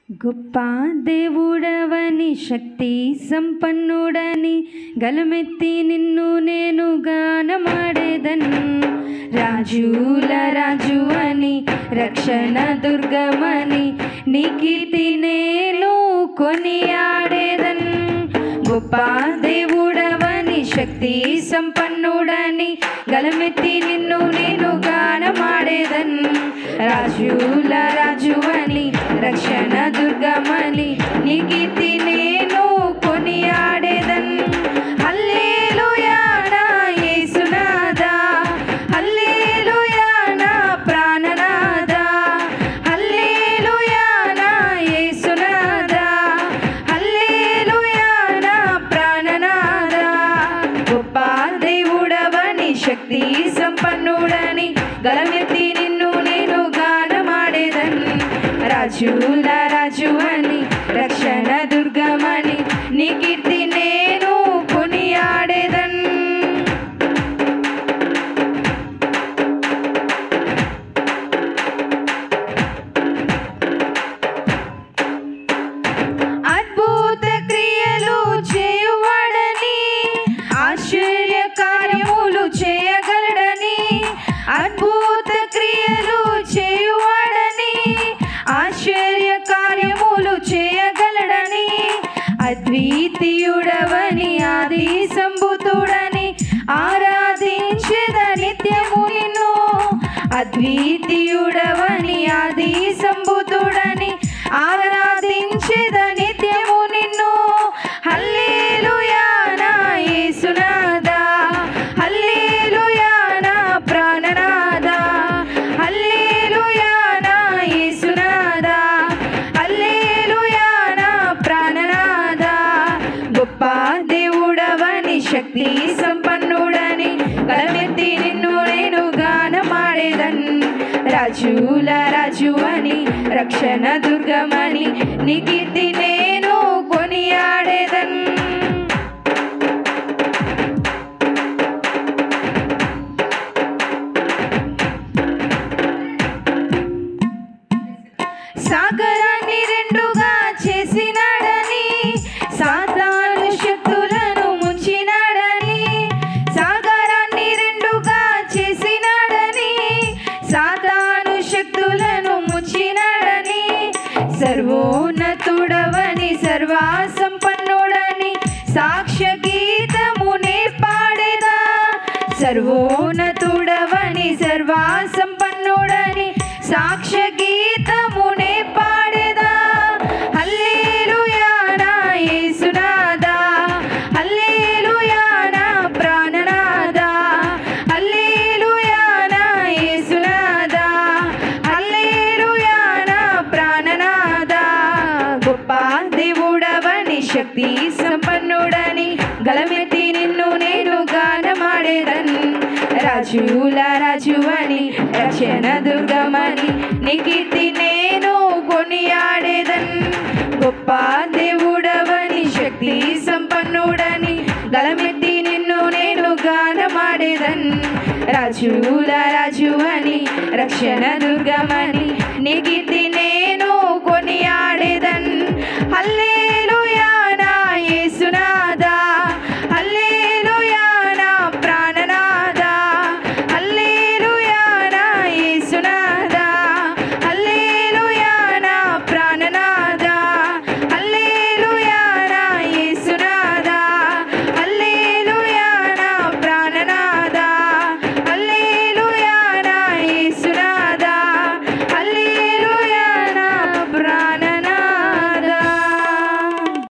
గొప్ప దేవుడవని శక్తి సంపన్నుడని గలమెత్తి నిన్ను నేను గానమాడేదన్ రాజుల రాజు అని రక్షణ దుర్గమని నీ కీర్తి నేను కొనియాడేదన్ గొప్ప దేవుడవని శక్తి సంపన్నుడని గలమెత్తి నిన్ను నేను గానమాడేదన్ రాజుల రాజు అని రక్షణ దుర్గమని నీ కీర్తి నేను కొనియాడేదన్ హల్లెలూయా నా యేసునాదా హల్లెలూయా నా ప్రాణనాదా హల్లెలూయా నా యేసునాదా హల్లెలూయా నా ప్రాణనాదా గొప్ప దేవుడవని శక్తి సంపన్నుడని గలమెత్తి నిన్ను నేను గానమాడేదన్ రాజుల రాజు అని రక్షణ దుర్గమని నీ కీర్తి నేను కొనియాడేదన్ అద్భుత క్రియలు చేయువాడని ఆశ్చర్య కార్యములు చేయగలడని అద్భుత క్రియలు చేయువాడని ఆశ్చర్య కార్యములు చేయగలడని అద్వితీయుడవని ఆది సంబుతుడని ఆరాధించేద నిత్యము నిన్ను అద్వితీయుడవని ఆది సంబుతుడని ఆరాధించేద నిత్యము నిన్ను హల్లెలూయా నా యేసునాదా హల్లెలూయా నా ప్రాణనాదా హల్లెలూయా నా యేసునాదా హల్లెలూయా నా ప్రాణనాదా గొప్ప దేవుడవని శక్తి సంపన్నుడని గలమెత్తి నిన్ను నేను గానమాడేదన్ రాజుల రాజు అని రక్షణ దుర్గమని నీ కీర్తి నేను కొనియాడేదన్ సాగరాన్ని రెండుగా చేసినాడని సాతాను శక్తులను ముంచినాడని సాగరాన్ని రెండుగా చేసినాడని సాతాను శక్తులను ముంచినాడని సర్వోన్నతుడవని సర్వా సంపన్నుడని సాక్ష్య గీతమునే పాడేదా సర్వోన్నతుడవని సర్వా సంపన్నుడని సాక్ష్య గీతమునే పాడేదా హల్లెలూయా నా యేసునాదా హల్లెలూయా నా ప్రాణనాదా హల్లెలూయా నా యేసునాదా హల్లెలూయా నా ప్రాణనాదా గొప్ప దేవుడవని శక్తి సంపన్నుడని గలమెత్తి నిన్ను నేను గానమాడేదన్ రాజుల రాజు అని రక్షణ దుర్గమని నీ కీర్తి నేను కొనియాడేదన్ గొప్ప దేవుడవని శక్తి సంపన్నుడని గలమెత్తి నిన్ను నేను గానమాడేదన్ రాజుల రాజు అని రక్షణ దుర్గమని